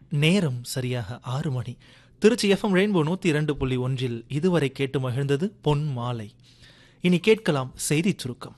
நேரம் சரியாக ஆறு மணி திருச்சி எஃப்எம் ரெயின்போ நூற்றி இரண்டு புள்ளி ஒன்றில் இதுவரை கேட்டு மகிழ்ந்தது பொன் மாலை இனி கேட்கலாம் செய்திச் சுருக்கம்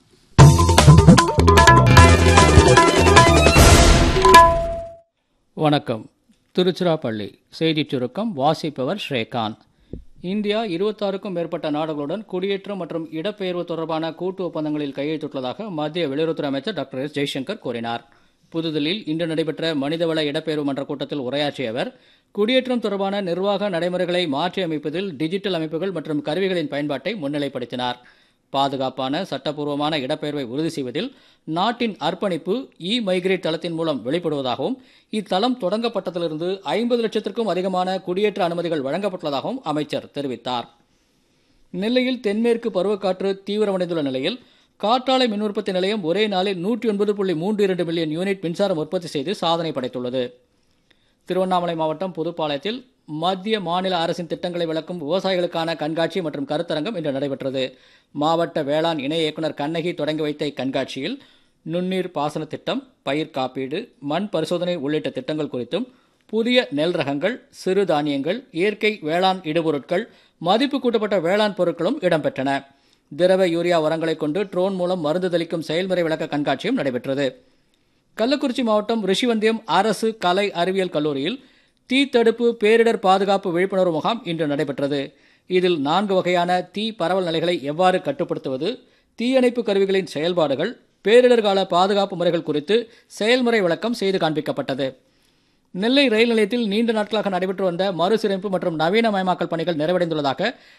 வணக்கம் திருச்சிராப்பள்ளி செய்திச் சுருக்கம் வாசிப்பவர் ஸ்ரேகாந்த் இந்தியா இருபத்தாறுக்கும் மேற்பட்ட நாடுகளுடன் குடியேற்றம் மற்றும் இடப்பெயர்வு தொடர்பான கூட்டு ஒப்பந்தங்களில் கையெழுத்திட்டுள்ளதாக மத்திய வெளியுறவுத்துறை அமைச்சர் டாக்டர் எஸ் ஜெய்சங்கர் கூறினார் புதுதில்லியில் இன்று நடைபெற்ற மனிதவள இடப்பெயர்வு மன்ற கூட்டத்தில் உரையாற்றிய அவர் குடியேற்றம் தொடர்பான நிர்வாக நடைமுறைகளை மாற்றியமைப்பதில் டிஜிட்டல் அமைப்புகள் மற்றும் கருவிகளின் பயன்பாட்டை முன்னிலைப்படுத்தினார் பாதுகாப்பான சட்டப்பூர்வமான இடப்பெயர்வை உறுதி செய்வதில் நாட்டின் அர்ப்பணிப்பு இ மைக்ரேட் தளத்தின் மூலம் வெளிப்படுவதாகவும் இத்தளம் தொடங்கப்பட்டதிலிருந்து ஐம்பது லட்சத்திற்கும் அதிகமான குடியேற்ற அனுமதிகள் வழங்கப்பட்டுள்ளதாகவும் அமைச்சர் தெரிவித்தார் நெல்லையில் தென்மேற்கு பருவக்காற்று தீவிரமடைந்துள்ள நிலையில் காற்றாலை மின் உற்பத்தி நிலையம் ஒரே நாளில் நூற்றி ஒன்பது புள்ளி மூன்று இரண்டு மில்லியன் யூனிட் மின்சாரம் உற்பத்தி செய்து சாதனை படைத்துள்ளது திருவண்ணாமலை மாவட்டம் புதுப்பாளையத்தில் மத்திய மாநில அரசின் திட்டங்களை விளக்கும் விவசாயிகளுக்கான கண்காட்சி மற்றும் கருத்தரங்கம் இன்று நடைபெற்றது மாவட்ட வேளாண் இணை இயக்குநர் கண்ணகி தொடங்கி வைத்த இக்கண்காட்சியில் நுண்ணீர் பாசன திட்டம் பயிர் காப்பீடு மண் பரிசோதனை உள்ளிட்ட திட்டங்கள் குறித்தும் புதிய நெல் ரகங்கள் சிறு தானியங்கள் இயற்கை வேளாண் இடுபொருட்கள் மதிப்பு கூட்டப்பட்ட வேளாண் பொருட்களும் இடம்பெற்றன திரவ யூரியா உரங்களை கொண்டு ட்ரோன் மூலம் மருந்து தெளிக்கும் செயல்முறை விளக்க கண்காட்சியும் நடைபெற்றது கள்ளக்குறிச்சி மாவட்டம் ரிஷிவந்தியம் அரசு கலை அறிவியல் கல்லூரியில் தீ தடுப்பு பேரிடர் பாதுகாப்பு விழிப்புணர்வு முகாம் இன்று நடைபெற்றது இதில் நான்கு வகையான தீ பரவல் நிலைகளை எவ்வாறு கட்டுப்படுத்துவது தீயணைப்பு கருவிகளின் செயல்பாடுகள் பேரிடர் கால பாதுகாப்பு முறைகள் குறித்து செயல்முறை விளக்கம் செய்து காண்பிக்கப்பட்டது நெல்லை ரயில் நிலையத்தில் நீண்ட நாட்களாக நடைபெற்று வந்த மறுசீரமைப்பு மற்றும் நவீனமயமாக்கல் பணிகள் நிறைவடைந்துள்ளதாக